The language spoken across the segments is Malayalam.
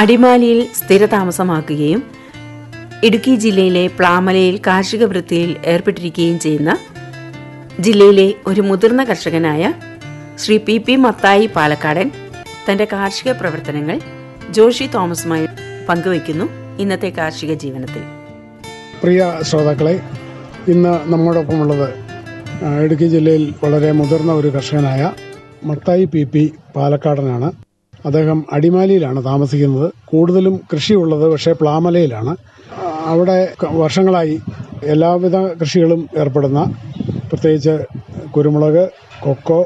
അടിമാലിയിൽ സ്ഥിരതാമസമാക്കുകയും ഇടുക്കി ജില്ലയിലെ പ്ലാമലയിൽ കാർഷിക വൃത്തിയിൽ ഏർപ്പെട്ടിരിക്കുകയും ചെയ്യുന്ന ജില്ലയിലെ ഒരു മുതിർന്ന കർഷകനായ ശ്രീ പി പി മത്തായി പാലക്കാടൻ തന്റെ കാർഷിക പ്രവർത്തനങ്ങൾ ജോഷി തോമസുമായി പങ്കുവയ്ക്കുന്നു ഇന്നത്തെ കാർഷിക ജീവനത്തിൽ പ്രിയ ശ്രോതാക്കളെ ഇന്ന് നമ്മോടൊപ്പമുള്ളത് ആ, ഇടുക്കി ജില്ലയിൽ വളരെ മുതിർന്ന ഒരു കർഷകനായ മത്തായി പി പി പാലക്കാടനാണ് അദ്ദേഹം അടിമാലിയിലാണ് താമസിക്കുന്നത് കൂടുതലും കൃഷിയുള്ളത് പക്ഷേ പ്ലാമലയിലാണ് ആ, അവിടെ ക- വർഷങ്ങളായി എല്ലാവിധ കൃഷികളും ഏർപ്പെടുന്ന പ്രത്യേകിച്ച് കുരുമുളക് കൊക്കോ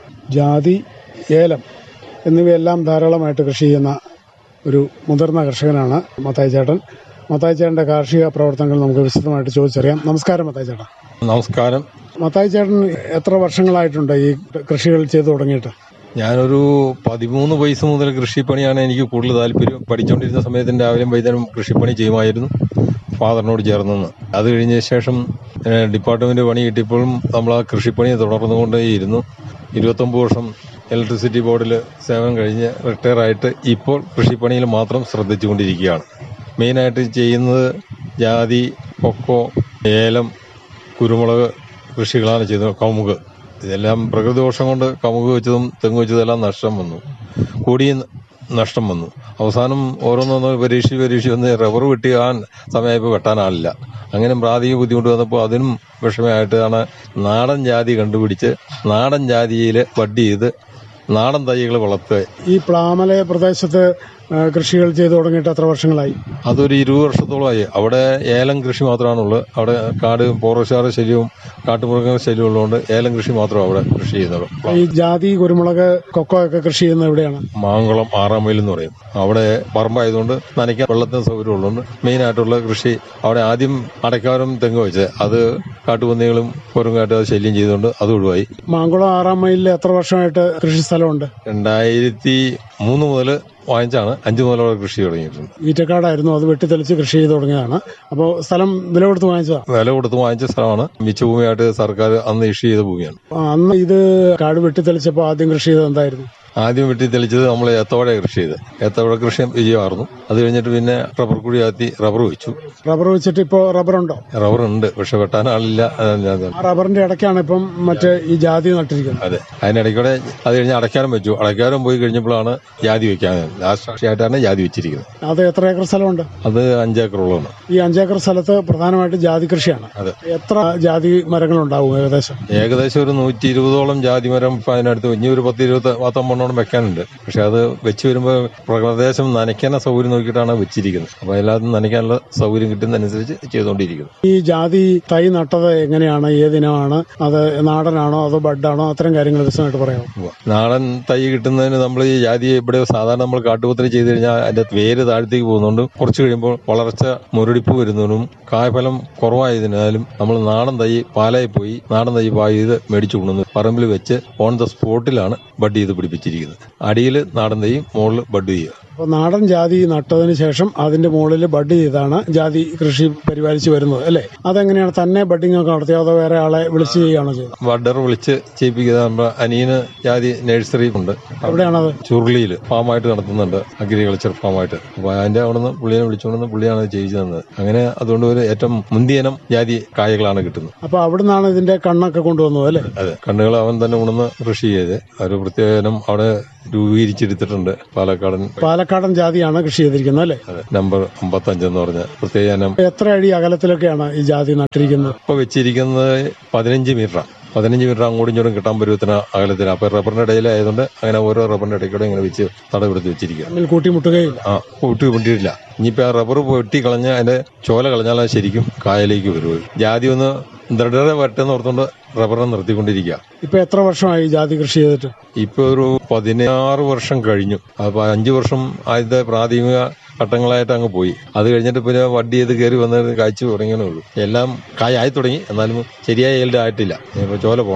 ജാതി ഏലം എന്നിവയെല്ലാം ധാരാളമായിട്ട് കൃഷി ചെയ്യുന്ന ഒരു മുതിർന്ന കർഷകനാണ് മത്തായി ചേട്ടൻ മത്തായി ചേട്ടന്റെ കാർഷിക പ്രവർത്തനങ്ങൾ നമുക്ക് വിശദമായിട്ട് ചോദിച്ചറിയാം നമസ്കാരം മത്തായി ചേട്ടൻ നമസ്കാരം മത്തായി ചേട്ടൻ എത്ര വർഷങ്ങളായിട്ടുണ്ട് ഈ കൃഷികൾ ചെയ്തു തുടങ്ങിയിട്ട് ഞാനൊരു പതിമൂന്ന് വയസ്സ് മുതൽ കൃഷിപ്പണിയാണ് എനിക്ക് കൂടുതൽ താല്പര്യം പഠിച്ചുകൊണ്ടിരുന്ന സമയത്ത് രാവിലെയും വൈകുന്നേരം കൃഷിപ്പണി ചെയ്യുമായിരുന്നു ഫാദറിനോട് ചേർന്നെന്ന് അത് കഴിഞ്ഞ ശേഷം ഏഹ്, ഡിപ്പാർട്ട്മെന്റ് പണി കിട്ടിയപ്പോഴും നമ്മൾ ആ കൃഷിപ്പണി തുടർന്നുകൊണ്ടേയിരുന്നു ഇരുപത്തൊമ്പത് വർഷം ഇലക്ട്രിസിറ്റി ബോർഡിൽ സേവനം കഴിഞ്ഞ് റിട്ടയർ ആയിട്ട് ഇപ്പോൾ കൃഷിപ്പണിയിൽ മാത്രം ശ്രദ്ധിച്ചുകൊണ്ടിരിക്കുകയാണ് മെയിനായിട്ട് ചെയ്യുന്നത് ജാതി കൊക്കോ ഏലം കുരുമുളക് കൃഷികളാണ് ചെയ്യുന്നത് കമുക് ഇതെല്ലാം പ്രകൃതിദോഷം കൊണ്ട് കമുക് വെച്ചതും തെങ്ങ് വെച്ചതും എല്ലാം നഷ്ടം വന്നു കൂടിയ നഷ്ടം വന്നു അവസാനം ഓരോന്നൊന്ന് പരീക്ഷ പരീക്ഷ വന്ന് റബ്ബർ വെട്ടിയാൻ സമയമായപ്പോൾ വെട്ടാനാളില്ല അങ്ങനെ പ്രാഥമിക ബുദ്ധിമുട്ട് വന്നപ്പോൾ അതിനും വിഷമമായിട്ടാണ് നാടൻ ജാതി കണ്ടുപിടിച്ച് നാടൻ ജാതിയിൽ വഡ്ഡി ചെയ്ത് നാടൻ തൈകൾ വളർത്തുക ഈ പ്ലാമല പ്രദേശത്ത് ആ, കൃഷികൾ ചെയ്തു തുടങ്ങിയിട്ട് എത്ര വർഷങ്ങളായി അതൊരു ഇരുപത് വർഷത്തോളമായി അവിടെ ഏലം കൃഷി മാത്രമാണുള്ളത് അവിടെ കാട് പോറശാറ് ശല്യവും കാട്ടുമൃഗ ശല്യവും ഉള്ളതുകൊണ്ട് ഏലം കൃഷി മാത്രമാണ് അവിടെ കൃഷി ചെയ്യുന്നത് ഈ ജാതി കുരുമുളക് കൊക്കോ ഒക്കെ കൃഷി ചെയ്യുന്നത് എവിടെയാണ് മാങ്കുളം ആറാം മൈൽ എന്ന് പറയും അവിടെ പറമ്പായതുകൊണ്ട് നനയ്ക്കാൻ വെള്ളത്തിന് സൗകര്യം ഉള്ളതുകൊണ്ട് മെയിൻ ആയിട്ടുള്ള കൃഷി അവിടെ ആദ്യം അടയ്ക്കാരും തെങ്ങ് വെച്ച് അത് കാട്ടുപന്നികളും കുരങ്ങായിട്ട് അത് ശല്യം ചെയ്തുകൊണ്ട് അത് ഒഴിവായി മാങ്കുളം ആറാം മൈലിൽ എത്ര വർഷമായിട്ട് കൃഷി സ്ഥലമുണ്ട് രണ്ടായിരത്തി മൂന്ന് മുതൽ വാങ്ങിച്ചാണ് അഞ്ച് മുതൽ അവിടെ കൃഷി തുടങ്ങിയിട്ടുണ്ട് ഈറ്റക്കാടായിരുന്നു അത് വെട്ടിത്തെളിച്ച് കൃഷി ചെയ്തു തുടങ്ങിയതാണ് അപ്പോൾ സ്ഥലം വില കൊടുത്ത് വാങ്ങിച്ചതാണ് വില കൊടുത്ത് വാങ്ങിച്ച സ്ഥലമാണ് മിച്ചഭൂമിയായിട്ട് സർക്കാർ അന്ന് ഇഷ്യൂ ചെയ്ത ഭൂമിയാണ് ആ, അന്ന് ഇത് കാട് വെട്ടിത്തെളിച്ചപ്പോൾ ആദ്യം കൃഷി ചെയ്തത് എന്തായിരുന്നു ആദ്യം വെട്ടി തെളിച്ചത് നമ്മൾ ഏത്തവാഴ കൃഷി ചെയ്ത് ഏത്തവാഴ കൃഷി വിജയമായിരുന്നു അത് കഴിഞ്ഞിട്ട് പിന്നെ റബ്ബർ കുഴി ആത്തി റബ്ബർ വെച്ചു റബ്ബർ വെച്ചിട്ട് ഇപ്പോൾ റബ്ബറുണ്ടോ റബ്ബർ ഉണ്ട് പക്ഷെ വെട്ടാൻ ആളില്ല അതാണ് ഞാൻ- ആ റബ്ബറിന്റെ ഇടയ്ക്കാണ് ഇപ്പം മറ്റേ ഈ ജാതി നട്ടിരിക്കുന്നത് അതെ അതിനിടയ്ക്കൂടെ അത് കഴിഞ്ഞ് അടയ്ക്കാനും വെച്ചു അടയ്ക്കാനും പോയി കഴിഞ്ഞപ്പോഴാണ് ജാതി വെക്കാൻ ലാസ്റ്റ് ആയിട്ടാണ് ജാതി വെച്ചിരിക്കുന്നത് അത് എത്ര ഏക്കർ സ്ഥലമുണ്ട് അത് അഞ്ചേക്കറോളമാണ് ഈ അഞ്ചേക്കർ സ്ഥലത്ത് പ്രധാനമായിട്ട് ജാതി കൃഷിയാണ് അതെ. എത്ര ജാതി മരങ്ങളുണ്ടാവും ഏകദേശം ഏകദേശം ഒരു നൂറ്റി ഇരുപതോളം ജാതി മരം ഇപ്പൊ അതിനടുത്ത് ഇനി ഒരു പത്ത് ഇരുപത് പത്തൊമ്പണ്ണോളം വെക്കാനുണ്ട് പക്ഷെ അത് വെച്ച് വരുമ്പോൾ പ്രദേശം നനയ്ക്കാനുള്ള സൗകര്യം നോക്കിയിട്ടാണ് വെച്ചിരിക്കുന്നത് അപ്പൊ എല്ലാതും നനയ്ക്കാനുള്ള സൗകര്യം കിട്ടുന്നതനുസരിച്ച് ചെയ്തുകൊണ്ടിരിക്കുന്നു ഈ ജാതി തൈ നട്ടത് എങ്ങനെയാണ് ഏതിനമാണ് അത് നാടനാണോ അതോ ബഡാണോ അത്തരം കാര്യങ്ങൾ വിശദമായിട്ട് പറയാമോ ഉവ്വ. നാടൻ തൈ കിട്ടുന്നതിന് നമ്മൾ ഈ ജാതി ഇവിടെ സാധാരണ നമ്മൾ കാട്ടുപത്രി ചെയ്ത് കഴിഞ്ഞാൽ അതിന്റെ വേര് താഴത്തേക്ക് പോകുന്നുണ്ട് കുറച്ച് കഴിയുമ്പോൾ വളർച്ച മുരടിപ്പ് വരുന്നതിനും കായ്ഫലം കുറവായതിനാലും നമ്മൾ നാടൻ തൈ പാലായി പോയി നാടൻ തൈ പായി ചെയ്ത് മേടിച്ചു കൊണ്ടുവന്ന് പറമ്പിൽ വെച്ച് ഓൺ ദ സ്പോട്ടിലാണ് ബഡ് ചെയ്ത് പിടിപ്പിച്ചിരിക്കുന്നത് അടിയിൽ നാടൻ തൈ മുകളിൽ ബഡ് ചെയ്യുക അപ്പോൾ നാടൻ ജാതി നട്ടതിന് ശേഷം അതിന്റെ മുകളിൽ ബഡ് ചെയ്താണ് ജാതി കൃഷി പരിപാലിച്ച് വരുന്നത് അല്ലേ അതെങ്ങനെയാണ് തന്നെ ബഡിംഗ് ഒക്കെ നടത്തിയോ അതോ വേറെ ആളെ വിളിച്ച് ചെയ്യുകയാണോ ചെയ്യുന്നത് ബഡർ വിളിച്ച് ചെയ്യിപ്പിക്കുക നമ്മുടെ അനിയന് ജാതി നഴ്സറി ഉണ്ട് എവിടെയാണത് ചുരുളിയിൽ ഫാമായിട്ട് നടത്തുന്നുണ്ട് അഗ്രികൾച്ചർ ഫാമായിട്ട് അപ്പൊ അതിന്റെ അവിടുന്ന് പുള്ളിയെ വിളിച്ചുകൊണ്ടുവന്ന് പുള്ളിയാണ് അത് ചെയ്യിച്ചു തന്നത് അങ്ങനെ അതുകൊണ്ട് ഒരു ഏറ്റവും മുന്തിയനം ജാതി കായകളാണ് കിട്ടുന്നത് അപ്പോൾ അവിടുന്നാണ് ഇതിന്റെ കണ്ണൊക്കെ കൊണ്ടുവന്നത് അല്ലേ അതെ കണ്ണുകൾ അവൻ തന്നെ ഉണർന്ന് കൃഷി ചെയ്ത് ഒരു പ്രത്യേക ഇനം അവിടെ രൂപീകരിച്ചെടുത്തിട്ടുണ്ട് പാലക്കാടൻ പാലക്കാടൻ ജാതിയാണ് കൃഷി ചെയ്തിരിക്കുന്നത് അല്ലേ അതെ നമ്പർ അമ്പത്തഞ്ച് എന്ന് പറഞ്ഞ പ്രത്യേക ഇനം എത്ര അടി അകലത്തിലൊക്കെയാണ് ഈ ജാതി നട്ടിരിക്കുന്നത് ഇപ്പൊ വെച്ചിരിക്കുന്നത് പതിനഞ്ച് മീറ്ററാണ് പതിനഞ്ച് മീറ്റർ അങ്ങോട്ടും ഇങ്ങോട്ടും കിട്ടാൻ പരുവത്തിന് അകലത്തിന് അപ്പൊ റബ്ബറിന്റെ ഇടയിലായതുകൊണ്ട് അങ്ങനെ ഓരോ റബ്ബറിന്റെ ഇടയ്ക്കൂടെ ഇങ്ങനെ വെച്ച് തടവെടുത്ത് വെച്ചിരിക്കുക തമ്മിൽ കൂട്ടിമുട്ടുകയില്ല ആ കൂട്ടി കൊണ്ടിട്ടില്ല ഇനിയിപ്പോ ആ റബ്ബർ വെട്ടി കളഞ്ഞ് അതിന്റെ ചോല കളഞ്ഞാൽ അത് ശരിക്കും കായലേക്ക് വരുള്ളൂ ജാതി ഒന്ന് ദൃഢത വരട്ടെന്ന് ഓർത്തുകൊണ്ട് റബ്ബറിനെ നിർത്തിക്കൊണ്ടിരിക്കുക ഇപ്പൊ എത്ര വർഷമായി ജാതി കൃഷി ചെയ്തിട്ട് ഇപ്പൊ ഒരു പതിനാറ് വർഷം കഴിഞ്ഞു അപ്പൊ അഞ്ചു വർഷം ആദ്യത്തെ പ്രാഥമിക ഘട്ടങ്ങളായിട്ട് അങ്ങ് പോയി അത് കഴിഞ്ഞിട്ട് പിന്നെ വണ്ടി ചെയ്ത് കയറി വന്നത് കാഴ്ച തുടങ്ങിയേ ഉള്ളൂ എല്ലാം കായായി തുടങ്ങി എന്നാലും ശരിയായ ഏൽഡ് ആയിട്ടില്ല ഇപ്പൊ ചോല പോണം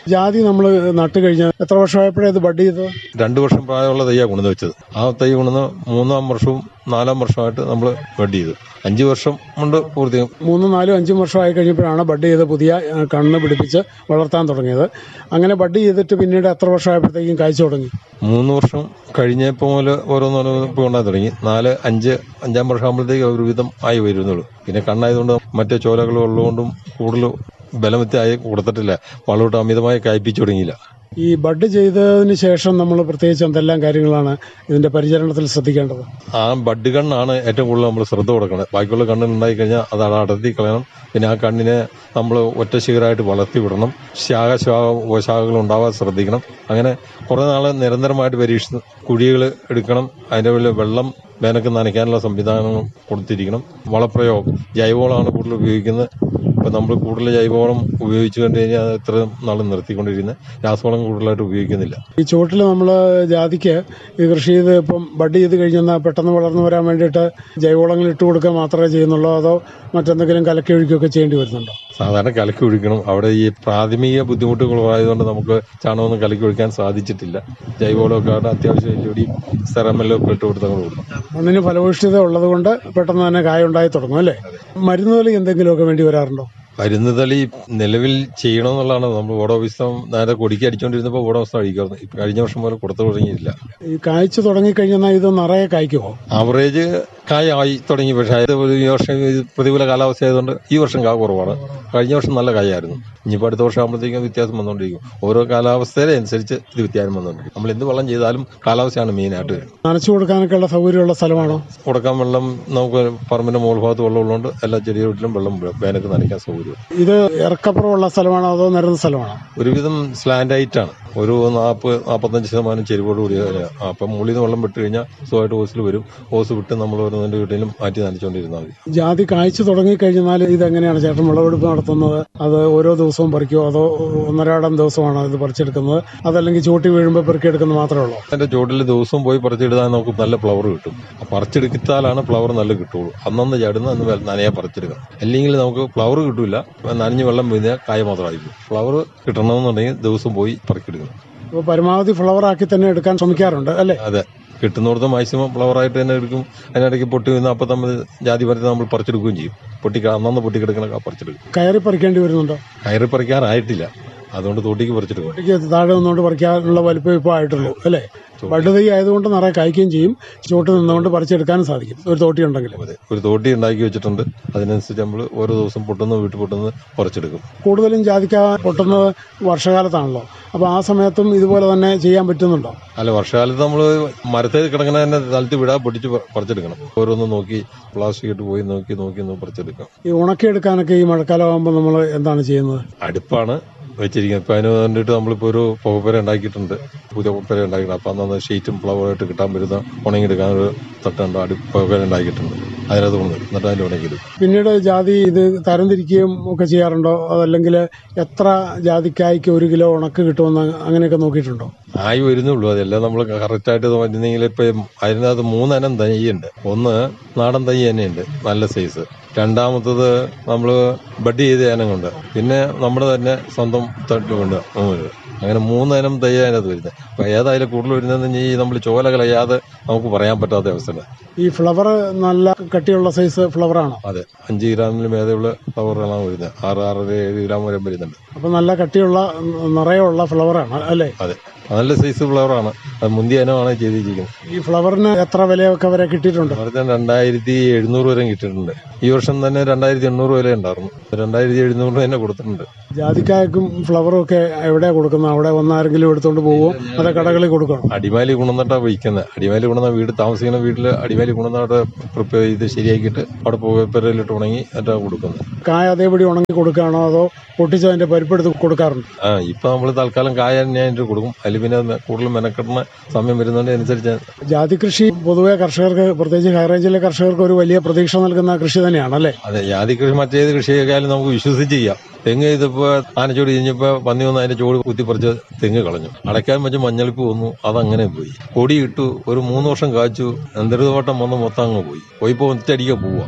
ജാതി നമ്മൾ നട്ട് കഴിഞ്ഞാൽ എത്ര വർഷമായപ്പോഴേ ഇത് ബഡ് ചെയ്തത് രണ്ടു വർഷം പ്രായമുള്ള തയ്യാ കൊണ്ടുവന്ന് വെച്ചത് ആ തൈ കൊണ്ടുവന്ന് മൂന്നാം വർഷവും നാലാം വർഷമായിട്ട് നമ്മൾ ബഡ് ചെയ്തു അഞ്ചു വർഷം കൊണ്ട് പൂർത്തിയാക്കും മൂന്നും നാലും അഞ്ചും വർഷമായി കഴിഞ്ഞപ്പോഴാണ് ബഡ് ചെയ്ത് പുതിയ ആ, കണ്ണ് പിടിപ്പിച്ച് വളർത്താൻ തുടങ്ങിയത് അങ്ങനെ ബഡ് ചെയ്തിട്ട് പിന്നീട് എത്ര വർഷമായപ്പോഴത്തേക്കും കാഴ്ച തുടങ്ങി മൂന്ന് വർഷം കഴിഞ്ഞപ്പോൾ മുതൽ ഓരോന്നോരോന്ന് ഇപ്പോൾ ഉണ്ടാകാൻ തുടങ്ങി നാല് അഞ്ച് അഞ്ചാം വർഷം ആകുമ്പോഴത്തേക്ക് ഒരുവിധം ആയി വരുന്നുള്ളൂ പിന്നെ കണ്ണായതുകൊണ്ട് മറ്റേ ചോലകൾ ഉള്ളതുകൊണ്ടും കൂടുതൽ ബലമത്തായി കൊടുത്തിട്ടില്ല വളമിട്ട് അമിതമായി കായ്പിച്ചു തുടങ്ങിയില്ല ഈ ബഡ് ചെയ്തതിന് ശേഷം നമ്മൾ പ്രത്യേകിച്ച് എന്തെല്ലാം കാര്യങ്ങളാണ് ഇതിന്റെ പരിചരണത്തിൽ ശ്രദ്ധിക്കേണ്ടത് ആ ബഡ് കണ്ണാണ് ഏറ്റവും കൂടുതൽ നമ്മൾ ശ്രദ്ധ കൊടുക്കുന്നത് ബാക്കിയുള്ള കണ്ണിനുണ്ടായി കഴിഞ്ഞാൽ അത് അവിടെ അടർത്തി കളയണം പിന്നെ ആ കണ്ണിനെ നമ്മൾ ഒറ്റ ശിഖരമായിട്ട് വളർത്തി വിടണം ശാഖ ശാഖ ശാഖകൾ ഉണ്ടാവാൻ ശ്രദ്ധിക്കണം അങ്ങനെ കുറേ നാൾ നിരന്തരമായിട്ട് പരീക്ഷിച്ച് കുഴികൾ എടുക്കണം അതിൻ്റെ ഉള്ളിൽ വെള്ളം വേനക്ക് നനയ്ക്കാനുള്ള സംവിധാനങ്ങൾ കൊടുത്തിരിക്കണം വളപ്രയോഗം ജൈവവളമാണ് കൂടുതൽ ഉപയോഗിക്കുന്നത് ഇപ്പം നമ്മൾ കൂടുതൽ ജൈവവളം ഉപയോഗിച്ചു കണ്ടു കഴിഞ്ഞാൽ അത് ഇത്ര നാൾ നിർത്തിക്കൊണ്ടിരിക്കുന്നത് രാസവളം കൂടുതലായിട്ട് ഉപയോഗിക്കുന്നില്ല ഈ ചുവട്ടിൽ നമ്മൾ ജാതിക്ക് ഈ കൃഷി ചെയ്ത് ഇപ്പം ബഡ് ചെയ്ത് കഴിഞ്ഞാൽ പെട്ടെന്ന് വളർന്നു വരാൻ വേണ്ടിയിട്ട് ജൈവവളങ്ങൾ ഇട്ട് കൊടുക്കുക മാത്രമേ ചെയ്യുന്നുള്ളൂ അതോ മറ്റെന്തെങ്കിലും കലക്കി ഒഴിക്കുകയൊക്കെ ചെയ്യേണ്ടി വരുന്നുണ്ടോ സാധാരണ കലക്കി ഒഴിക്കണം അവിടെ ഈ പ്രാഥമിക ബുദ്ധിമുട്ടുകൾ ആയതുകൊണ്ട് നമുക്ക് ചാണകമൊന്നും കലക്കി ഒഴിക്കാൻ സാധിച്ചിട്ടില്ല ജൈവവളമൊക്കെ അവിടെ അത്യാവശ്യം എല്ലുപൊടിയും സെറമെല്ലാം ഒക്കെ ഇട്ട് കൊടുത്തങ്ങൾ കൊടുക്കും മണ്ണിന് ഫലഭൂഷ്ഠിത ഉള്ളതുകൊണ്ട് പെട്ടെന്ന് തന്നെ കായ ഉണ്ടായി തുടങ്ങും അല്ലേ മരുന്ന് തലി എന്തെങ്കിലുമൊക്കെ വേണ്ടി വരാറുണ്ടോ മരുന്ന് തളി നിലവിൽ ചെയ്യണമെന്നുള്ളതാണ് നമ്മൾ ഓടോ ഓഫീസം നേരെ കൊടിക്ക് അടിച്ചുകൊണ്ടിരുന്നപ്പോൾ ഓടോ ഓഫീസം അടിക്കാറുണ്ട് ഇപ്പൊ കഴിഞ്ഞ വർഷം മുതൽ കൊടുത്തു തുടങ്ങിയില്ല ഈ കായ്ച്ചു തുടങ്ങിക്കഴിഞ്ഞാൽ ഇത് നിറയെ കായ്ക്കുമോ ആവറേജ് കായ ആയി തുടങ്ങി പക്ഷേ അത് ഒരു ഈ വർഷം ഇത് പ്രതികൂല കാലാവസ്ഥ ആയതുകൊണ്ട് ഈ വർഷം കാ കുറവാണ് കഴിഞ്ഞ വർഷം നല്ല കായായിരുന്നു ഇനിയിപ്പോൾ അടുത്ത വർഷം ആകുമ്പോഴത്തേക്കും വ്യത്യാസം വന്നുകൊണ്ടിരിക്കും ഓരോ കാലാവസ്ഥയുടെ അനുസരിച്ച് ഇത് വ്യത്യാസം വന്നുകൊണ്ടിരിക്കും നമ്മൾ എന്ത് വളം ചെയ്താലും കാലാവസ്ഥയാണ് മെയിനായിട്ട് വരുന്നത് നനച്ചു കൊടുക്കാനൊക്കെ ഉള്ള സൗകര്യമുള്ള സ്ഥലമാണോ കൊടുക്കാൻ വെള്ളം നമുക്ക് പറമ്പിന്റെ മുകൾ ഭാഗത്ത് വെള്ളം ഉള്ളതുകൊണ്ട് എല്ലാ ചെടികളിലും വെള്ളം വീഴും. വേനൽക്ക് നനയ്ക്കാൻ സൗകര്യം ഇത് ഇറക്കപ്പുറമുള്ള സ്ഥലമാണോ അതോ നിരന്ന സ്ഥലമാണോ ഒരുവിധം സ്ലാൻഡ് ആയിട്ടാണ് ഒരു നാൽപ്പത് നാൽപ്പത്തഞ്ച് ശതമാനം ചെരിവോട് കൂടിയ വരെയാണ്. ആ, അപ്പം മുകളിൽ നിന്ന് വെള്ളം വിട്ട് കഴിഞ്ഞാൽ സുഖമായിട്ട് ഓസിൽ വരും ഓസ് വിട്ട് നമ്മൾ ഓരോന്നിന്റെ വീട്ടിലും മാറ്റി നനച്ചുകൊണ്ടിരുന്നാൽ മതി ജാതി കായ്ച്ചു തുടങ്ങിക്കഴിഞ്ഞാൽ ഇതെങ്ങനെയാണ് ചേട്ടൻ വിളവെടുപ്പ് നടത്തുന്നത് അത് ഓരോ ദിവസവും പറിക്കുമോ അതോ ഒന്നരാടം ദിവസമാണോ ഇത് പറിച്ചെടുക്കുന്നത് അതല്ലെങ്കിൽ ചൂട്ടി വീഴുമ്പോൾ പെറുക്കിയെടുക്കുന്നത് മാത്രമേ ഉള്ളൂ അതിന്റെ ചുവട്ടിൽ ദിവസവും പോയി പറിച്ചെടുത്താൽ നമുക്ക് നല്ല ഫ്ലവർ കിട്ടും ആ പറിച്ചെടുത്താലാണ് ഫ്ലവർ നല്ല കിട്ടുള്ളൂ അന്നന്ന് ചടുന്ന അന്ന് വെ- നനയെ പറിച്ചെടുക്കണം അല്ലെങ്കിൽ നമുക്ക് ഫ്ലവർ കിട്ടില്ല നനഞ്ഞ് വെള്ളം വീഴുന്ന കായ മാത്രമായിരിക്കും ഫ്ലവർ കിട്ടണമെന്നുണ്ടെങ്കിൽ ദിവസം പോയി പറിക്കെടുക്കണം അപ്പോൾ പരമാവധി ഫ്ലവർ ആക്കി തന്നെ എടുക്കാൻ ശ്രമിക്കാറുണ്ട് അല്ലേ അതെ കിട്ടുന്നിടത്ത് മാക്സിമം ഫ്ലവർ ആയിട്ട് തന്നെ എടുക്കും അതിനിടയ്ക്ക് പൊട്ടി വീഴുന്ന അപ്പം നമ്മൾ ജാതി പറിച്ച് നമ്മൾ പറിച്ചെടുക്കുകയും ചെയ്യും പൊട്ടി അന്നന്ന് പൊട്ടിക്കിടക്കണ കാ പറിച്ചെടുക്കും കയറി പറിക്കേണ്ടി വരുന്നുണ്ടോ കയറി പറിക്കാറായിട്ടില്ല അതുകൊണ്ട് തോട്ടിക്ക് പറിച്ചെടുക്കും ഒറ്റയ്ക്ക് താഴെ നിന്നുകൊണ്ട് പറിക്കാനുള്ള വലിപ്പം ഇപ്പോൾ ആയിട്ടുള്ളൂ അല്ലേ ബഡ് തൈ ആയതുകൊണ്ട് നിറയെ കായ്ക്കുകയും ചെയ്യും ചൂട്ട് നിന്നുകൊണ്ട് പറിച്ചെടുക്കാനും സാധിക്കും ഒരു തോട്ടി ഉണ്ടെങ്കിൽ അതെ ഒരു തോട്ടി ഉണ്ടാക്കി വെച്ചിട്ടുണ്ട് അതിനനുസരിച്ച് നമ്മൾ ഓരോ ദിവസം പൊട്ടുന്ന വീട്ടിൽ പൊട്ടുന്ന പറിച്ചെടുക്കും കൂടുതലും ജാതിക്ക പൊട്ടുന്നത് വർഷകാലത്താണല്ലോ അപ്പോൾ ആ സമയത്തും ഇതുപോലെ തന്നെ ചെയ്യാൻ പറ്റുന്നുണ്ടോ അല്ല വർഷകാലത്ത് നമ്മൾ മരത്തിൽ കിടക്കണ തന്നെ തലത്തി വിടാ പൊട്ടിച്ച് പ- പറിച്ചെടുക്കണം ഓരോന്ന് നോക്കി പ്ലാസ്റ്റിക് ഇട്ട് പോയി നോക്കി നോക്കി ഒന്ന് പറിച്ചെടുക്കാം ഈ ഉണക്കിയെടുക്കാനൊക്കെ ഈ മഴക്കാലം ആകുമ്പോൾ നമ്മൾ എന്താണ് ചെയ്യുന്നത് അടുപ്പാണ് വെച്ചിരിക്കുന്നത് ഇപ്പൊ അതിന് വേണ്ടിയിട്ട് നമ്മളിപ്പോ ഒരു പുകപ്പര ഉണ്ടാക്കിയിട്ടുണ്ട് പുതിയ പുകപ്പര ഉണ്ടാക്കിയിട്ടുണ്ട് അപ്പൊ അന്ന് ഷീറ്റും ഫ്ലവറായിട്ട് കിട്ടാൻ പറ്റുന്ന ഉണങ്ങിയെടുക്കാൻ ഒരു തട്ടുണ്ട് അടുപ്പ് പുകപ്പര ഉണ്ടാക്കിയിട്ടുണ്ട് അതിനകത്ത് കൊണ്ട് എന്നിട്ട് അതിൽ ഉണങ്ങിയെടുക്കും പിന്നീട് ജാതി ഇത് തരംതിരിക്കുകയും ഒക്കെ ചെയ്യാറുണ്ടോ അതല്ലെങ്കിൽ എത്ര ജാതിക്കായ്ക്ക് ഒരു കിലോ ഉണക്ക് കിട്ടുമെന്ന് അങ്ങനെയൊക്കെ നോക്കിയിട്ടുണ്ടോ ആയി വരുന്നുള്ളൂ അതെല്ലാം നമ്മൾ കറക്റ്റായിട്ട് വരുന്നെങ്കിൽ ഇപ്പൊ അതിനകത്ത് മൂന്നെണ്ണം തൈയുണ്ട് ഒന്ന് നാടൻ തൈ തന്നെയുണ്ട് നല്ല സൈസ് രണ്ടാമത്തത് നമ്മൾ ബഡ് ചെയ്ത ഇനമുണ്ട് പിന്നെ നമ്മുടെ തന്നെ സ്വന്തം തട്ടുകൊണ്ട് മൂന്ന് അങ്ങനെ മൂന്നിനം തൈ അതിനകത്ത് വരുന്നത് അപ്പൊ ഏതായാലും കൂടുതൽ വരുന്നതെന്ന് ഈ നമ്മൾ ചോല കളയാതെ നമുക്ക് പറയാൻ പറ്റാത്ത അവസ്ഥയാണ് ഈ ഫ്ലവർ നല്ല കട്ടിയുള്ള സൈസ് ഫ്ലവറാണോ അതെ അഞ്ച് ഗ്രാമിൽ മേതെയുള്ള ഫ്ലവറുകളാണ് വരുന്നത് ആറ് ആറര ഏഴ് ഗ്രാം വരെ വരുന്നുണ്ട് അപ്പൊ നല്ല കട്ടിയുള്ള നിറയുള്ള ഫ്ലവറാണ് അല്ലേ അതെ നല്ല സൈസ് ഫ്ലവറാണ് അത് മുന്തിയ ഇനമാണ് ചെയ്തിരിക്കുന്നത് ഈ ഫ്ലവറിന് എത്ര വിലയൊക്കെ വരെ കിട്ടിയിട്ടുണ്ട് നേരത്തെ രണ്ടായിരത്തി എഴുന്നൂറ് വരെ കിട്ടിയിട്ടുണ്ട് ഈ വർഷം തന്നെ രണ്ടായിരത്തി എണ്ണൂറ് വരെ ഉണ്ടായിരുന്നു രണ്ടായിരത്തി എഴുന്നൂറ് തന്നെ കൊടുത്തിട്ടുണ്ട് ജാതിക്കായ്ക്കും ഫ്ലവറും ഒക്കെ എവിടെയാ കൊടുക്കുന്നത് അവിടെ വന്നാരെങ്കിലും എടുത്തോണ്ട് പോവോ അതോ കടകളിൽ കൊടുക്കണം അടിമാലി ഗുണന്നിട്ടാ വയ്ക്കുന്നത് അടിമാലി ഗുണന്ന വീട് താമസിക്കുന്ന വീട്ടിൽ അടിമാലി ഗുണന്ന അവിടെ പ്രിപ്പയർ ചെയ്ത് ശരിയാക്കിയിട്ട് അവിടെ പുകപ്പരയിലിട്ട് ഉണങ്ങി എന്നിട്ടാ കൊടുക്കുന്നത് കായ അതേപടി ഉണങ്ങി കൊടുക്കുകയാണോ അതോ പൊട്ടിച്ച് അതിന്റെ പരിപ്പെടുത്ത് കൊടുക്കാറുണ്ട് ആ ഇപ്പൊ നമ്മൾ തൽക്കാലം കായ തന്നെ അതിന്റെ കൊടുക്കും അതിൽ പിന്നെ കൂടുതൽ മെനക്കെടുന്ന സമയം വരുന്നതിന്റെ അനുസരിച്ച് ജാതി കൃഷി പൊതുവെ കർഷകർക്ക് പ്രത്യേകിച്ച് ഹൈറേഞ്ചിലെ കർഷകർക്ക് ഒരു വലിയ പ്രതീക്ഷ നൽകുന്ന കൃഷി തന്നെയാണ് അല്ലേ അതെ ജാതി കൃഷി മറ്റേത് കൃഷിയൊക്കെയായാലും നമുക്ക് വിശ്വസിച്ച് ചെയ്യാം തെങ്ങ് ഇതിപ്പോ ആനച്ചോട് കഴിഞ്ഞപ്പോ പന്നി വന്ന് അതിന്റെ ചോട് കുത്തിപ്പറിച്ച് തെങ്ങ് കളഞ്ഞു അടയ്ക്കാൻ വെച്ച് മഞ്ഞളിപ്പ് വന്നു അതങ്ങനെ പോയി കൊടി ഇട്ടു ഒരു മൂന്ന് വർഷം കാച്ചു എന്തരുതോട്ടം വന്ന് മൊത്തം അങ്ങ് പോയി പോയിപ്പോ ഒറ്റയടിക്കാൻ പോവാ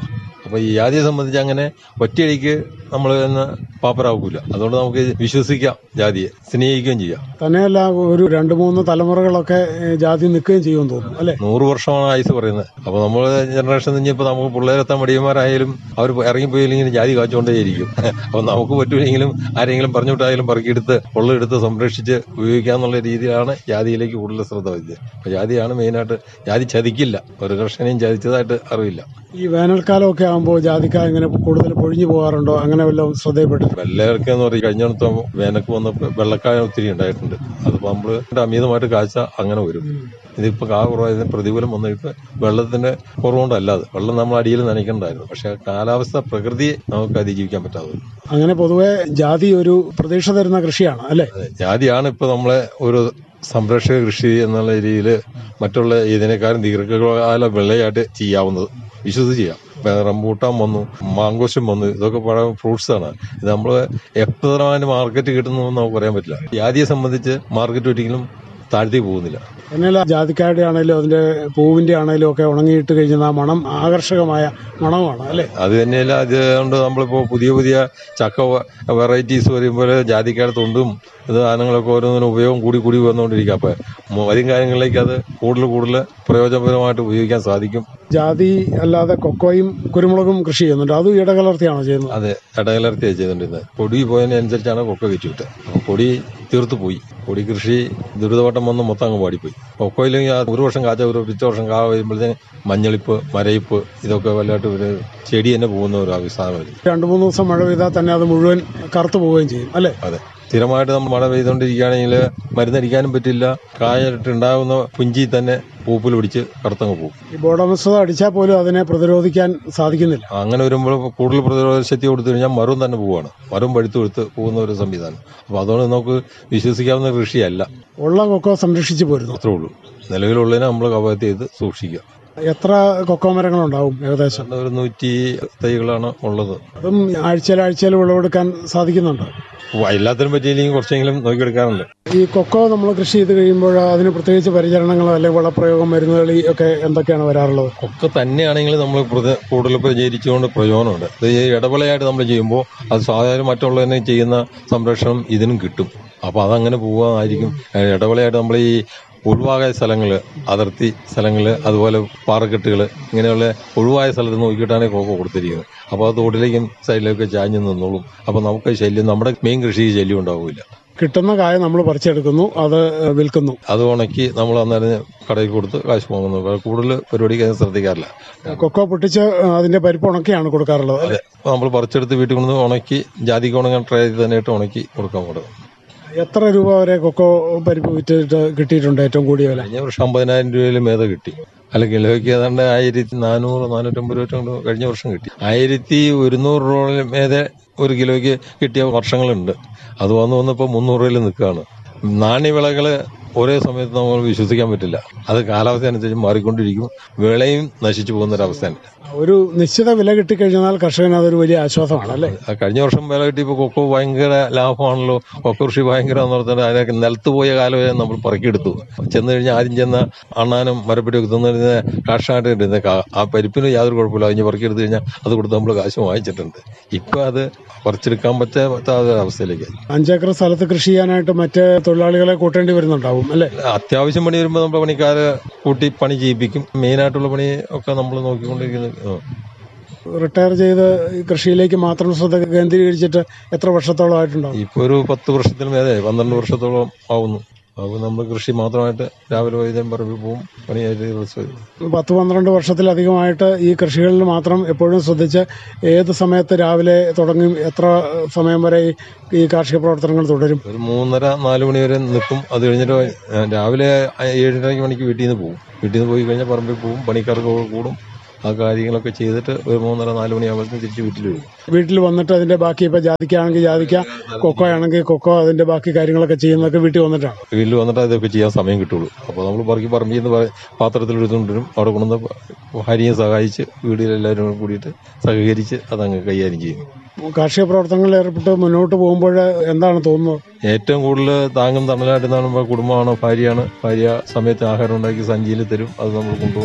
അപ്പൊ ഈ ജാതിയെ സംബന്ധിച്ച് അങ്ങനെ ഒറ്റയടിക്ക് നമ്മൾ എന്ന് പാപ്പരാകൂല അതുകൊണ്ട് നമുക്ക് വിശ്വസിക്കാം ജാതിയെ സ്നേഹിക്കുകയും ചെയ്യാം തന്നെയല്ല ഒരു രണ്ട് മൂന്ന് തലമുറകളൊക്കെ ഏ, ജാതി നിൽക്കുകയും ചെയ്യുമെന്ന് തോന്നുന്നു അല്ലെ നൂറ് വർഷമാണ് ആയുസ് പറയുന്നത് അപ്പൊ നമ്മള് ജനറേഷൻ കഴിഞ്ഞപ്പോ നമുക്ക് പിള്ളേരെത്താൻ മടിയന്മാരായാലും അവർ ഇറങ്ങിപ്പോയില്ലെങ്കിൽ ജാതി കാച്ചുകൊണ്ടേയിരിക്കും അപ്പൊ നമുക്ക് പറ്റൂലെങ്കിലും ആരെങ്കിലും പറഞ്ഞുവിട്ടായാലും പറക്കിയെടുത്ത് ഉള്ളെടുത്ത് സംരക്ഷിച്ച് ഉപയോഗിക്കാന്നുള്ള രീതിയിലാണ് ജാതിയിലേക്ക് കൂടുതൽ ശ്രദ്ധ വയ്ക്കുന്നത് അപ്പൊ ജാതിയാണ് മെയിനായിട്ട് ജാതി ചതിക്കില്ല ഒരു കർഷകനെയും ചതിച്ചതായിട്ട് അറിവില്ല ഈ വേനൽക്കാലമൊക്കെ ആകുമ്പോൾ ജാതിക്ക ഇങ്ങനെ കൂടുതൽ പൊഴിഞ്ഞു പോകാറുണ്ടോ അങ്ങനെ വല്ലതും ശ്രദ്ധയിൽപ്പെട്ടിട്ടുണ്ട് വെള്ളയിറക്കം എന്ന് പറയും കഴിഞ്ഞിടത്ത് വേനൽക്ക് വന്നപ്പോൾ വെള്ളക്കായ ഒത്തിരി ഉണ്ടായിട്ടുണ്ട് അതിപ്പോ നമ്മള് അമിതമായിട്ട് കാഴ്ച അങ്ങനെ വരും ഇതിപ്പോ കാ കുറവായതിന് പ്രതികൂലം വന്നിട്ട് വെള്ളത്തിന്റെ കുറവുകൊണ്ടല്ലാതെ വെള്ളം നമ്മൾ അടിയിൽ നനയ്ക്കണ്ടായിരുന്നു പക്ഷെ കാലാവസ്ഥ പ്രകൃതിയെ നമുക്ക് അതിജീവിക്കാൻ പറ്റാതെ വരും. അങ്ങനെ പൊതുവെ ജാതി ഒരു പ്രതീക്ഷ തരുന്ന കൃഷിയാണ് അല്ലെ അതെ, ജാതിയാണ് ഇപ്പൊ നമ്മളെ ഒരു സംരക്ഷക കൃഷി എന്നുള്ള രീതിയിൽ മറ്റുള്ള ഇതിനേക്കാളും ദീർഘകാല വിളയായിട്ട് ചെയ്യാവുന്നത് വിശ്വസിച്ച് ചെയ്യാം ഇപ്പൊ റംബൂട്ടാൻ വന്നു മാങ്കോശം വന്നു ഇതൊക്കെ പഴയ ഫ്രൂട്ട്സ് ആണ് ഇത് നമ്മൾ എത്ര മാർക്കറ്റ് കിട്ടുന്നതെന്ന് നമുക്ക് പറയാൻ പറ്റില്ല ജാതിയെ സംബന്ധിച്ച് മാർക്കറ്റ് ഒരിക്കലും താഴ്ത്തി പോകുന്നില്ല തന്നെയല്ല ജാതിക്കായുടെ ആണെങ്കിലും അതിന്റെ പൂവിന്റെ ആണെങ്കിലും ഒക്കെ ഉണങ്ങിയിട്ട് കഴിഞ്ഞാൽ ആ മണം ആകർഷകമായ മണമാണ് അല്ലെ അത് തന്നെയല്ല അതുകൊണ്ട് നമ്മളിപ്പോ പുതിയ പുതിയ ചക്ക വെറൈറ്റീസ് വരുമ്പോൾ ജാതിക്കാരുടെ തൊണ്ടും ഇത് സാധനങ്ങളൊക്കെ ഓരോന്നിനും ഉപയോഗം കൂടി കൂടി വന്നുകൊണ്ടിരിക്കുക അപ്പൊ മ- വരും കാര്യങ്ങളിലേക്ക് അത് കൂടുതൽ കൂടുതൽ പ്രയോജനപരമായിട്ട് ഉപയോഗിക്കാൻ സാധിക്കും ജാതി അല്ലാതെ കൊക്കോയും കുരുമുളകും കൃഷി ചെയ്യുന്നുണ്ട് അതും ഇടകലർത്തിയാണോ ചെയ്യുന്നത് അതെ ഇടകലർത്തിയാണ് ചെയ്തുകൊണ്ടിരുന്നത് പൊടി പോയതിനനുസരിച്ചാണ് കൊക്ക കിട്ടിയിട്ട് അപ്പൊ പൊടി തീർത്തു പോയി പൊടി കൃഷി ദുരിതവട്ടം വന്ന് മൊത്തം അങ്ങ് പാടിപ്പോയി കൊക്കോയിൽ ഒരു വർഷം കാച്ച ഒരു പിറ്റേ വർഷം കാ വരുമ്പോഴത്തേന് മഞ്ഞളിപ്പ് മരയിപ്പ് ഇതൊക്കെ വല്ലാട്ട് ഒരു ചെടി തന്നെ പോകുന്ന ഒരു അവസ്ഥാനം വരും രണ്ടു മൂന്ന് ദിവസം മഴ പെയ്താൽ തന്നെ അത് മുഴുവൻ കറുത്തു പോവുകയും ചെയ്യും അല്ലെ അതെ സ്ഥിരമായിട്ട് നമ്മൾ മഴ പെയ്തുകൊണ്ടിരിക്കുകയാണെങ്കിൽ മരുന്നടിക്കാനും പറ്റില്ല കായിട്ടുണ്ടാകുന്ന പുഞ്ചി തന്നെ പൂപ്പിൽ പിടിച്ച് കറുത്തങ്ങ് പോകും ഈ ബോഡമിസത അടിച്ചാൽ പോലും അതിനെ പ്രതിരോധിക്കാൻ സാധിക്കുന്നില്ല അങ്ങനെ വരുമ്പോൾ കൂടുതൽ പ്രതിരോധ ശക്തി കൊടുത്തു കഴിഞ്ഞാൽ മരം തന്നെ പോവാണ് മരം പഴുത്തു കൊടുത്ത് പോകുന്ന ഒരു സംവിധാനം അപ്പൊ അതുകൊണ്ട് നമുക്ക് വിശ്വസിക്കാവുന്ന കൃഷിയല്ല ഉള്ള കൊക്കോ സംരക്ഷിച്ചു പോരുന്നു അത്രേ ഉള്ളൂ നിലവിലുള്ളതിനെ നമ്മൾ കവാത്ത് ചെയ്ത് സൂക്ഷിക്കുക എത്ര കൊക്കോ മരങ്ങളുണ്ടാവും ഏകദേശം ഒരു നൂറ്റി തൈകളാണ് ഉള്ളത് അതും ആഴ്ചയിൽ ആഴ്ചയിൽ വിളവെടുക്കാൻ സാധിക്കുന്നുണ്ട് ഉവ്വ് എല്ലാത്തിനും പറ്റിയില്ലെങ്കിൽ കുറച്ചെങ്കിലും നോക്കിയെടുക്കാറുണ്ട് ഈ കൊക്കോ നമ്മൾ കൃഷി ചെയ്ത് കഴിയുമ്പോൾ അതിന് പ്രത്യേകിച്ച് പരിചരണങ്ങളോ അല്ലെങ്കിൽ വളപ്രയോഗം മരുന്നുകളി ഒക്കെ എന്തൊക്കെയാണ് വരാറുള്ളത് ഒക്കെ തന്നെയാണെങ്കിൽ നമ്മൾ പ്രത- കൂടുതൽ പ്രചരിച്ചുകൊണ്ട് പ്രയോജനമുണ്ട് ഇത് ഈ ഇടവേളയായിട്ട് നമ്മൾ ചെയ്യുമ്പോൾ അത് സാധാരണ മറ്റുള്ളതിനെ ചെയ്യുന്ന സംരക്ഷണം ഇതിനും കിട്ടും അപ്പൊ അതങ്ങനെ പോകാമായിരിക്കും ഇടവേളയായിട്ട് നമ്മൾ ഈ ഒഴിവായ സ്ഥലങ്ങൾ അതിർത്തി സ്ഥലങ്ങൾ അതുപോലെ പാറക്കെട്ടുകൾ ഇങ്ങനെയുള്ള ഒഴിവായ സ്ഥലത്ത് നോക്കിയിട്ടാണ് കോക്കോ കൊടുത്തിരിക്കുന്നത് അപ്പോൾ അത് തോട്ടിലേക്കും സൈഡിലേക്കും ചാഞ്ഞു നിന്നോളും അപ്പോൾ നമുക്ക് ശല്യം നമ്മുടെ മെയിൻ കൃഷിക്ക് ശല്യം ഉണ്ടാവില്ല കിട്ടുന്ന കായ നമ്മൾ പറിച്ചെടുക്കുന്നു അത് വിൽക്കുന്നു അത് ഉണക്കി നമ്മൾ അന്നേരം കടയിൽ കൊടുത്ത് കാശ് വാങ്ങുന്നു വേറെ കൂടുതൽ പരിപാടിക്ക് അത് ശ്രദ്ധിക്കാറില്ല കൊക്കോ പൊട്ടിച്ച് അതിന്റെ പരിപ്പ് ഉണക്കിയാണ് കൊടുക്കാറുള്ളത് അതെ നമ്മൾ പറിച്ചെടുത്ത് വീട്ടിൽ കൊണ്ട് ഉണക്കി ജാതിക്ക് ഉണങ്ങാൻ ട്രേ ചെയ്ത് തന്നെ ഇട്ട് ഉണക്കി കൊടുക്കാൻ കൊടുക്കും എത്ര രൂപ വരെ കൊക്കോ പരിപ്പ് വിറ്റിട്ട് കിട്ടിയിട്ടുണ്ട് ഏറ്റവും കൂടിയ വില കഴിഞ്ഞ വർഷം അമ്പതിനായിരം രൂപയിൽ മേത കിട്ടി അല്ല കിലോയ്ക്ക് ഏതാണ്ട് ആയിരത്തി നാനൂറ് നാനൂറ്റമ്പത് രൂപ കൊണ്ട് കഴിഞ്ഞ വർഷം കിട്ടി ആയിരത്തി ഒരുന്നൂറ് രൂപ മേതെ ഒരു കിലോയ്ക്ക് കിട്ടിയ വർഷങ്ങളുണ്ട് അത് വന്ന് വന്നിപ്പോൾ മുന്നൂറ് രൂപയിൽ നിൽക്കുകയാണ് നാണ്യവിളകള് ഒരേ സമയത്ത് നമ്മൾ വിശ്വസിക്കാൻ പറ്റില്ല അത് കാലാവസ്ഥ അനുസരിച്ച് മാറിക്കൊണ്ടിരിക്കും വിളയും നശിച്ചു പോകുന്ന ഒരു അവസ്ഥയാണ് ഒരു നിശ്ചിത വില കിട്ടിക്കഴിഞ്ഞാൽ കർഷകന് അതൊരു വലിയ ആശ്വാസമാണ് അല്ലേ ആ കഴിഞ്ഞ വർഷം വില കിട്ടിയപ്പോൾ കൊക്കോ ഭയങ്കര ലാഭമാണല്ലോ കൊക്കോ കൃഷി ഭയങ്കര എന്ന് പറഞ്ഞാൽ അതിനൊക്കെ നിലത്ത് പോയ കാലം വരെ നമ്മൾ പറക്കിയെടുത്തു ചെന്ന് കഴിഞ്ഞാൽ ആദ്യം ചെന്ന അണ്ണാനും മരപ്പെട്ടിയൊക്കെ തിന്നിരുന്ന കാഷായിട്ട് കിട്ടുന്ന കാ- ആ പരിപ്പിന് യാതൊരു കുഴപ്പമില്ല അതിന് പറക്കിയെടുത്ത് കഴിഞ്ഞാൽ അത് കൊടുത്ത് നമ്മൾ കാശ് വാങ്ങിച്ചിട്ടുണ്ട് ഇപ്പൊ അത് പറിച്ചെടുക്കാൻ പറ്റാത്ത ഒരു അവസ്ഥയിലേക്കായി അഞ്ചേക്കർ സ്ഥലത്ത് കൃഷി ചെയ്യാനായിട്ട് മറ്റ് തൊഴിലാളികളെ കൂട്ടേണ്ടി വരുന്നുണ്ടാവും അല്ലേ അത്യാവശ്യം പണി വരുമ്പോൾ നമ്മൾ പണിക്കാരെ കൂട്ടി പണി ചെയ്യിപ്പിക്കും മെയിനായിട്ടുള്ള പണി ഒക്കെ നമ്മൾ നോക്കിക്കൊണ്ടിരിക്കുന്നത് ആ. റിട്ടയർ ചെയ്ത് ഈ കൃഷിയിലേക്ക് മാത്രം ശ്രദ്ധ കേന്ദ്രീകരിച്ചിട്ട് എത്ര വർഷത്തോളം ആയിട്ടുണ്ടാവും ഇപ്പൊ ഒരു പത്ത് വർഷത്തിന് മേലെ പന്ത്രണ്ട് വർഷത്തോളം ആവുന്നു അപ്പോൾ നമ്മൾ കൃഷി മാത്രമായിട്ട് രാവിലെ വൈകുന്നേരം പറമ്പിൽ പോകും പണിയായിട്ട് ദിവസം വരും പത്ത് പന്ത്രണ്ട് വർഷത്തിലധികമായിട്ട് ഈ കൃഷികളിൽ മാത്രം എപ്പോഴും ശ്രദ്ധിച്ച് ഏത് സമയത്ത് രാവിലെ തുടങ്ങും എത്ര സമയം വരെ ഈ- ഈ കാർഷിക പ്രവർത്തനങ്ങൾ തുടരും ഒരു മൂന്നര നാല് മണി വരെ നിൽക്കും അത് കഴിഞ്ഞിട്ട് വൈ- രാവിലെ ഏഴരയ്ക്ക് മണിക്ക് വീട്ടിൽ നിന്ന് പോകും വീട്ടിൽ നിന്ന് പോയി കഴിഞ്ഞാൽ പറമ്പിൽ പോകും പണിക്കാർക്ക് കൂടും ആ കാര്യങ്ങളൊക്കെ ചെയ്തിട്ട് ഒരു മൂന്നര നാല് മണിയാകുമ്പോഴത്തേക്കും തിരിച്ച് വീട്ടിൽ വരും വീട്ടിൽ വന്നിട്ട് അതിന്റെ ബാക്കി ഇപ്പൊ ജാതിക്കാണെങ്കിൽ ജാതിക്ക കൊക്കോ ആണെങ്കിൽ കൊക്കോ അതിന്റെ ബാക്കി കാര്യങ്ങളൊക്കെ ചെയ്യുന്നതൊക്കെ വീട്ടിൽ വന്നിട്ടാണ് വീട്ടിൽ വന്നിട്ട് അതൊക്കെ ചെയ്യാൻ സമയം കിട്ടുള്ളൂ അപ്പോൾ നമ്മൾ പറക്കി പറമ്പിൽ നിന്ന് പ- പാത്രത്തിൽ എടുത്തുകൊണ്ടിരും അവിടെ കൊണ്ടുവന്ന് ഭാര്യയെ സഹായിച്ച് വീട്ടിലെല്ലാവരും കൂടെ കൂടിയിട്ട് സഹകരിച്ച് അതങ്ങ് കൈകാര്യം ചെയ്യും കാർഷിക പ്രവർത്തനങ്ങളിൽ ഏർപ്പെട്ട് മുന്നോട്ട് പോകുമ്പോൾ എന്താണ് തോന്നുന്നത് ഏറ്റവും കൂടുതൽ താങ്ങും തണലായിട്ട് നമ്മുടെ കുടുംബമാണ് ഭാര്യയാണ് ഭാര്യ സമയത്ത് ആഹാരം ഉണ്ടാക്കി സഞ്ചിയിൽ തരും അത് നമ്മൾ കൊണ്ടുപോകും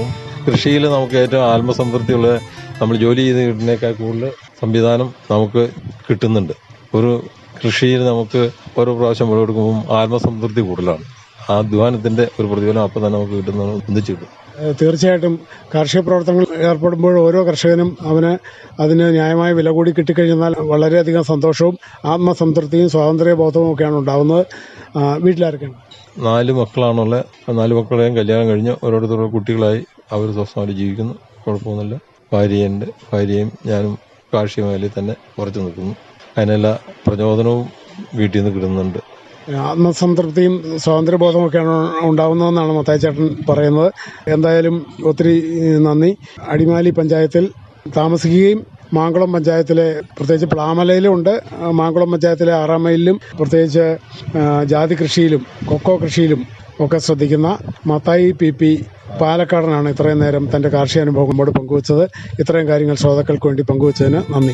കൃഷിയിൽ നമുക്ക് ഏറ്റവും ആത്മസംതൃപ്തിയുള്ള നമ്മൾ ജോലി ചെയ്ത് കിട്ടുന്നതിനേക്കാൾ കൂടുതൽ സംവിധാനം നമുക്ക് കിട്ടുന്നുണ്ട് ഒരു കൃഷിയിൽ നമുക്ക് ഓരോ പ്രാവശ്യം വിളവെടുക്കുമ്പോൾ ആത്മസംതൃപ്തി കൂടുതലാണ് ആ അധ്വാനത്തിന്റെ ഒരു പ്രതിഫലം അപ്പം തന്നെ നമുക്ക് കിട്ടുന്നത് ഒന്നിച്ചു കിട്ടും ഏഹ് തീർച്ചയായിട്ടും കാർഷിക പ്രവർത്തനങ്ങളിൽ ഏർപ്പെടുമ്പോൾ ഓരോ കർഷകനും അവന് അതിന് ന്യായമായ വില കൂടി കിട്ടിക്കഴിഞ്ഞാൽ വളരെയധികം സന്തോഷവും ആത്മസംതൃപ്തിയും സ്വാതന്ത്ര്യ ബോധവും ഒക്കെയാണ് ഉണ്ടാകുന്നത് ആ, വീട്ടിലാരൊക്കെയാണ് നാല് മക്കളാണുള്ളത് ആ നാല് മക്കളെയും കല്യാണം കഴിഞ്ഞ് ഓരോരുത്തരുടെ കുട്ടികളായി അവർ സ്വസ്ഥമായിട്ട് ജീവിക്കുന്നു കുഴപ്പമൊന്നുമില്ല ഭാര്യയുണ്ട് ഭാര്യയും ഞാനും കാർഷിക മേഖലയിൽ തന്നെ ഉറച്ചു നിൽക്കുന്നു അതിനെല്ലാ പ്രചോദനവും വീട്ടിൽ നിന്ന് കിട്ടുന്നുണ്ട് ആത്മസംതൃപ്തിയും സ്വാതന്ത്ര്യബോധവും ഒക്കെയാണ് ഉണ്ടാകുന്നതെന്നാണ് മത്തായിച്ചേട്ടൻ പറയുന്നത് എന്തായാലും ഒത്തിരി ഏഹ്, നന്ദി അടിമാലി പഞ്ചായത്തിൽ താമസിക്കുകയും മാങ്കുളം പഞ്ചായത്തിലെ പ്രത്യേകിച്ച് പ്ലാമലയിലും ഉണ്ട് ആ, മാങ്കുളം പഞ്ചായത്തിലെ ആറാം മൈലിലും പ്രത്യേകിച്ച് ആ, ജാതി കൃഷിയിലും കൊക്കോ കൃഷിയിലും ഒക്കെ ശ്രദ്ധിക്കുന്ന മത്തായി പി പി പാലക്കാടനാണ് ഇത്രയും നേരം തന്റെ കാർഷിക അനുഭവം നമ്മോട് പങ്കുവച്ചത് ഇത്രയും കാര്യങ്ങൾ ശ്രോതാക്കൾക്ക് വേണ്ടി പങ്കുവച്ചതിന് നന്ദി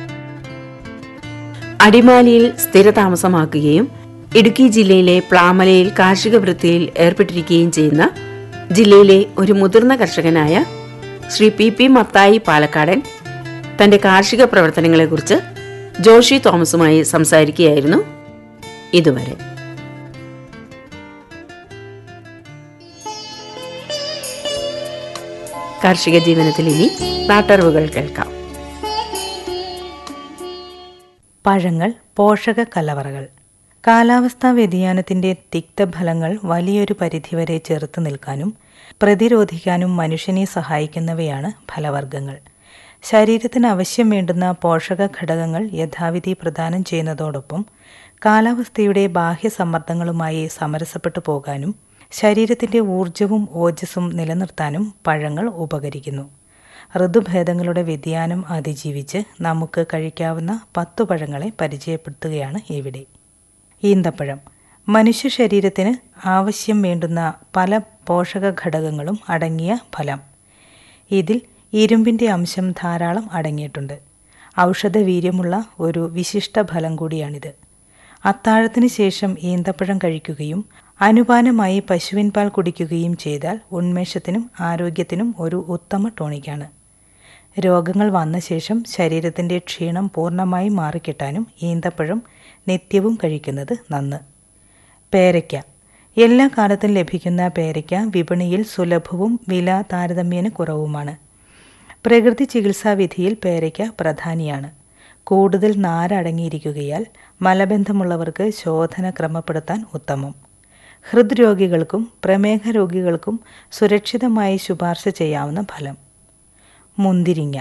അടിമാലിയിൽ സ്ഥിരതാമസമാക്കുകയും ഇടുക്കി ജില്ലയിലെ പ്ലാമലയിൽ കാർഷിക വൃത്തിയിൽ ഏർപ്പെട്ടിരിക്കുകയും ചെയ്യുന്ന ജില്ലയിലെ ഒരു മുതിർന്ന കർഷകനായ ശ്രീ പി പി മത്തായി പാലക്കാടൻ തന്റെ കാർഷിക പ്രവർത്തനങ്ങളെക്കുറിച്ച് ജോഷി തോമസുമായി സംസാരിക്കുകയായിരുന്നു ഇതുവരെ കാർഷിക ജീവനത്തിൽ ഇനി നാട്ടറിവുകൾ കേൾക്കാം പഴങ്ങൾ പോഷക കലവറകൾ കാലാവസ്ഥാ വ്യതിയാനത്തിന്റെ തിക്തഫലങ്ങൾ വലിയൊരു പരിധിവരെ ചെറുത്തു നിൽക്കാനും പ്രതിരോധിക്കാനും മനുഷ്യനെ സഹായിക്കുന്നവയാണ് ഫലവർഗ്ഗങ്ങൾ ശരീരത്തിന് ആവശ്യം വേണ്ടുന്ന പോഷക ഘടകങ്ങൾ യഥാവിധി പ്രദാനം ചെയ്യുന്നതോടൊപ്പം കാലാവസ്ഥയുടെ ബാഹ്യ സമ്മർദ്ദങ്ങളുമായി സമരസപ്പെട്ടു പോകാനും ശരീരത്തിന്റെ ഊർജവും ഓജസ്സും നിലനിർത്താനും പഴങ്ങൾ ഉപകരിക്കുന്നു ഋതുഭേദങ്ങളുടെ വ്യതിയാനം അതിജീവിച്ച് നമുക്ക് കഴിക്കാവുന്ന പത്തു പഴങ്ങളെ പരിചയപ്പെടുത്തുകയാണ് ഇവിടെ ഈന്തപ്പഴം മനുഷ്യ ശരീരത്തിന് ആവശ്യം വേണ്ടുന്ന പല പോഷക ഘടകങ്ങളും അടങ്ങിയ ഫലം ഇതിൽ ഇരുമ്പിന്റെ അംശം ധാരാളം അടങ്ങിയിട്ടുണ്ട് ഔഷധവീര്യമുള്ള ഒരു വിശിഷ്ട ഫലം കൂടിയാണിത് അത്താഴത്തിന് ശേഷം ഈന്തപ്പഴം കഴിക്കുകയും അനുപാനമായി പശുവിൻ പാൽ കുടിക്കുകയും ചെയ്താൽ ഉന്മേഷത്തിനും ആരോഗ്യത്തിനും ഒരു ഉത്തമ ടോണിക്കാണ് രോഗങ്ങൾ വന്ന ശേഷം ശരീരത്തിന്റെ ക്ഷീണം പൂർണ്ണമായി മാറിക്കിട്ടാനും ഈന്തപ്പഴം നിത്യവും കഴിക്കുന്നത് നന്ന് പേരയ്ക്ക എല്ലാ കാലത്തും ലഭിക്കുന്ന പേരയ്ക്ക വിപണിയിൽ സുലഭവും വില താരതമ്യേന കുറവുമാണ് പ്രകൃതി ചികിത്സാ വിധിയിൽ പേരയ്ക്ക പ്രധാനിയാണ് കൂടുതൽ നാരടങ്ങിയിരിക്കുകയാൽ മലബന്ധമുള്ളവർക്ക് ശോധന ക്രമപ്പെടുത്താൻ ഉത്തമം ഹൃദ്രോഗികൾക്കും പ്രമേഹ രോഗികൾക്കും സുരക്ഷിതമായി ശുപാർശ ചെയ്യാവുന്ന ഫലം മുന്തിരിങ്ങ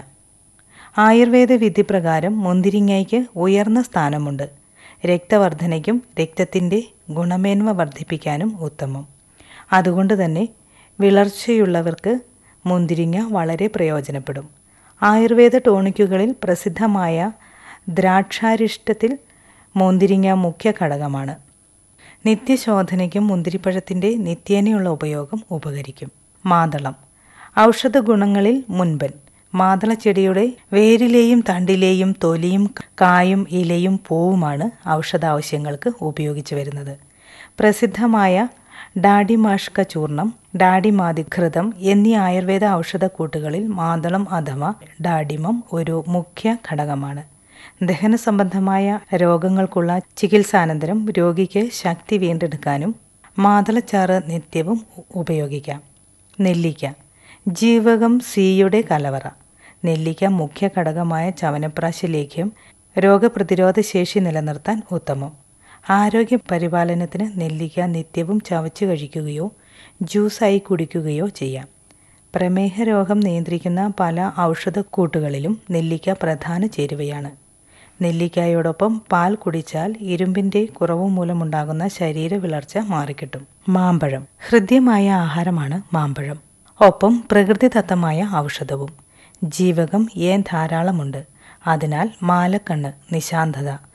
ആയുർവേദ വിധിപ്രകാരം മുന്തിരിങ്ങയ്ക്ക് ഉയർന്ന സ്ഥാനമുണ്ട് രക്തവർദ്ധനയ്ക്കും രക്തത്തിൻ്റെ ഗുണമേന്മ വർദ്ധിപ്പിക്കാനും ഉത്തമം അതുകൊണ്ട് തന്നെ വിളർച്ചയുള്ളവർക്ക് മുന്തിരിങ്ങ വളരെ പ്രയോജനപ്പെടും ആയുർവേദ ടോണിക്കുകളിൽ പ്രസിദ്ധമായ ദ്രാക്ഷാരിഷ്ടത്തിൽ മുന്തിരിങ്ങ മുഖ്യ ഘടകമാണ് നിത്യശോധനയ്ക്കും മുന്തിരിപ്പഴത്തിൻ്റെ നിത്യേനയുള്ള ഉപയോഗം ഉപകരിക്കും മാതളം ഔഷധ ഗുണങ്ങളിൽ മുൻപൻ മാതളച്ചെടിയുടെ വേരിലെയും തണ്ടിലെയും തൊലിയും കായും ഇലയും പൂവുമാണ് ഔഷധാവശ്യങ്ങൾക്ക് ഉപയോഗിച്ചു വരുന്നത് പ്രസിദ്ധമായ ഡാഡിമാഷ്ക ചൂർണം ഡാഡിമാതിഘൃതം എന്നീ ആയുർവേദ ഔഷധക്കൂട്ടുകളിൽ മാതളം അഥവാ ഡാഡിമം ഒരു മുഖ്യ ഘടകമാണ് ദഹന സംബന്ധമായ രോഗങ്ങൾക്കുള്ള ചികിത്സാനന്തരം രോഗിക്ക് ശക്തി വീണ്ടെടുക്കാനും മാതളച്ചാറ് നിത്യവും ഉപയോഗിക്കാം നെല്ലിക്ക ജീവകം സിയുടെ കലവറ നെല്ലിക്ക മുഖ്യ ഘടകമായ ചവനപ്രാശ ലേഖ്യം രോഗപ്രതിരോധ ശേഷി നിലനിർത്താൻ ഉത്തമം ആരോഗ്യ പരിപാലനത്തിന് നെല്ലിക്ക നിത്യവും ചവച്ചു കഴിക്കുകയോ ജ്യൂസായി കുടിക്കുകയോ ചെയ്യാം പ്രമേഹ രോഗം നിയന്ത്രിക്കുന്ന പല ഔഷധക്കൂട്ടുകളിലും നെല്ലിക്ക പ്രധാന ചേരുവയാണ് നെല്ലിക്കായോടൊപ്പം പാൽ കുടിച്ചാൽ ഇരുമ്പിന്റെ കുറവ് മൂലമുണ്ടാകുന്ന ശരീര വിളർച്ച മാറിക്കിട്ടും മാമ്പഴം ഹൃദ്യമായ ആഹാരമാണ് മാമ്പഴം ഒപ്പം പ്രകൃതിദത്തമായ ഔഷധവും ജീവകം ഏൻ ധാരാളമുണ്ട് അതിനാൽ മാലക്കണ്ണ് നിശാന്തത